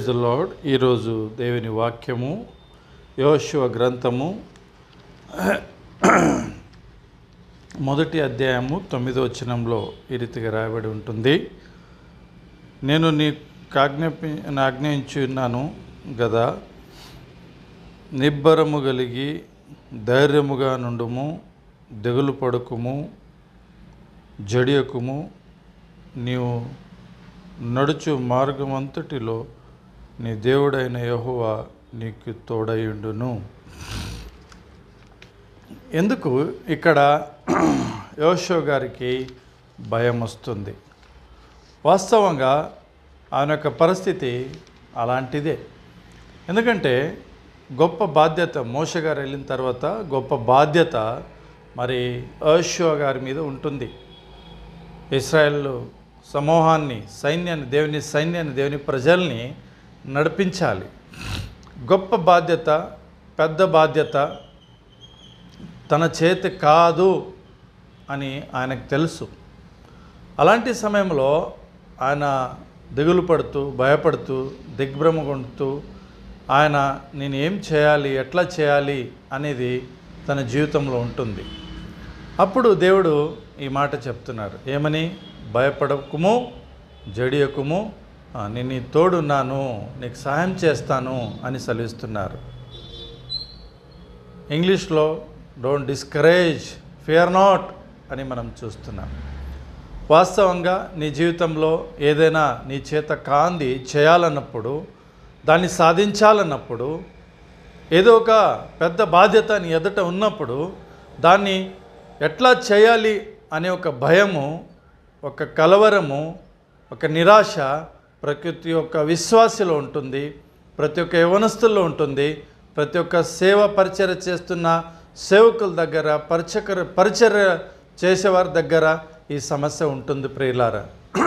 praise the lord ఈరోజు దేవుని వాక్యము యోశువ గ్రంథము మొదటి అధ్యాయము తొమ్మిదో వచనంలో ఈ రీతిగా రాయబడి ఉంటుంది నేను నీ ఆజ్ఞాపి ఆజ్ఞయించున్నాను గదా నిబ్బరము కలిగి ధైర్యముగా నుండుము దిగులు పడుకుము జడియకుము నీవు నడుచు మార్గమంతటిలో నీ దేవుడైన యెహోవా నీకు తోడయుండును ఎందుకు ఇక్కడ యోషో గారికి భయం వస్తుంది వాస్తవంగా ఆయన యొక్క పరిస్థితి అలాంటిదే ఎందుకంటే గొప్ప బాధ్యత మోష గారు వెళ్ళిన తర్వాత గొప్ప బాధ్యత మరి యోషో గారి మీద ఉంటుంది ఇస్రాయేల్ సమూహాన్ని సైన్యాన్ని దేవుని సైన్యాన్ని దేవుని ప్రజల్ని నడిపించాలి గొప్ప బాధ్యత పెద్ద బాధ్యత తన చేతి కాదు అని ఆయనకు తెలుసు అలాంటి సమయంలో ఆయన దిగులు పడుతూ భయపడుతూ దిగ్భ్రమ కొడుతూ ఆయన నేను ఏం చేయాలి ఎట్లా చేయాలి అనేది తన జీవితంలో ఉంటుంది అప్పుడు దేవుడు ఈ మాట చెప్తున్నారు ఏమని భయపడకుము జడియకుము ఆ, నేను నీ తోడున్నాను నీకు సహాయం చేస్తాను అని సెలవిస్తున్నారు ఇంగ్లీష్లో డోంట్ డిస్కరేజ్ ఫియర్ నాట్ అని మనం చూస్తున్నాం వాస్తవంగా నీ జీవితంలో ఏదైనా నీ చేత కాంది చేయాలన్నప్పుడు దాన్ని సాధించాలన్నప్పుడు ఏదో ఒక పెద్ద బాధ్యత నీ ఎదుట ఉన్నప్పుడు దాన్ని ఎట్లా చేయాలి అనే ఒక భయము ఒక కలవరము ఒక నిరాశ ప్రతి ఒక్క విశ్వాసిలో ఉంటుంది ప్రతి ఒక్క యవనస్తుల్లో ఉంటుంది ప్రతి ఒక్క సేవ పరిచర్య చేస్తున్న సేవకుల దగ్గర పరిచకర పరిచర్య చేసేవారి దగ్గర ఈ సమస్య ఉంటుంది ప్రియులారా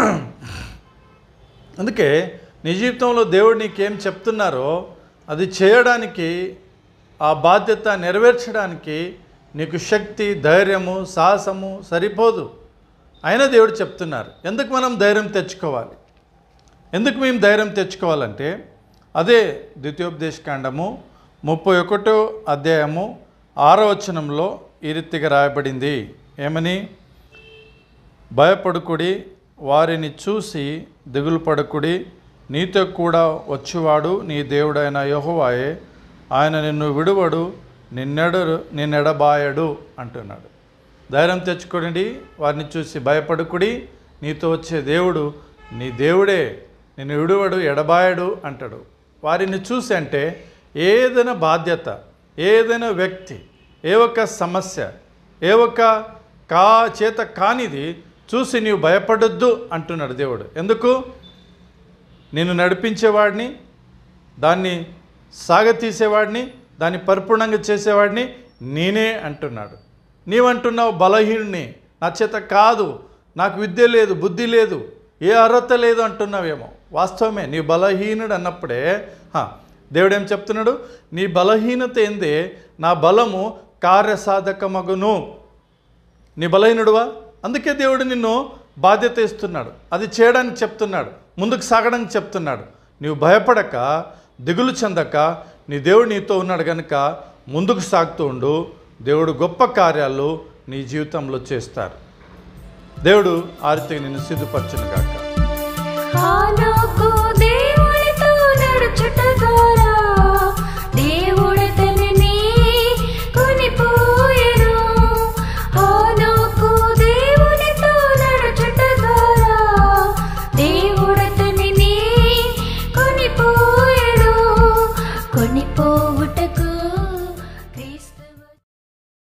అందుకే నీ జీవితంలో దేవుడు నీకేం చెప్తున్నారో అది చేయడానికి ఆ బాధ్యత నెరవేర్చడానికి నీకు శక్తి ధైర్యము సాహసము సరిపోదు అయినా దేవుడు చెప్తున్నారు ఎందుకు మనం ధైర్యం తెచ్చుకోవాలి ఎందుకు మేము ధైర్యం తెచ్చుకోవాలంటే అదే ద్వితీయోపదేశకాండము ముప్పై ఒకటో అధ్యాయము ఆరో వచనంలో ఈ రీతిగా రాయబడింది ఏమని భయపడుకుడి వారిని చూసి దిగులు పడుకుడి నీతో కూడా వచ్చువాడు నీ దేవుడైన యెహోవాయే ఆయన నిన్ను విడువడు నిన్నెడరు నిన్నెడబాయడు అంటున్నాడు ధైర్యం తెచ్చుకోండి వారిని చూసి భయపడుకుడి నీతో వచ్చే దేవుడు నీ దేవుడే నిన్ను విడువడు ఎడబాయడు అంటాడు వారిని చూసి అంటే ఏదైనా బాధ్యత ఏదైనా వ్యక్తి ఏ ఒక్క సమస్య ఏ ఒక్క కా చేత కానిది చూసి నీవు భయపడొద్దు అంటున్నాడు దేవుడు ఎందుకు నిన్ను నడిపించేవాడిని దాన్ని సాగతీసేవాడిని దాన్ని పరిపూర్ణంగా చేసేవాడిని నేనే అంటున్నాడు నీవంటున్నావు బలహీనుని నా చేత కాదు నాకు విద్య లేదు బుద్ధి లేదు ఏ అర్హత లేదు అంటున్నావేమో వాస్తవమే నీ బలహీనుడు అన్నప్పుడే హా, దేవుడు ఏం చెప్తున్నాడు నీ బలహీనత ఏందే నా బలము కార్యసాధకమగును నీ బలహీనుడువా అందుకే దేవుడు నిన్ను బాధ్యత ఇస్తున్నాడు అది చేయడానికి చెప్తున్నాడు ముందుకు సాగడానికి చెప్తున్నాడు నీవు భయపడక దిగులు చెందక నీ దేవుడు నీతో ఉన్నాడు కనుక ముందుకు సాగుతూ ఉండు దేవుడు గొప్ప కార్యాలు నీ జీవితంలో చేస్తారు దేవుడు ఆ రీతిగా నిన్ను సిద్ధపరచును గాక ఆనాకు దేవునితో నడుచుటగా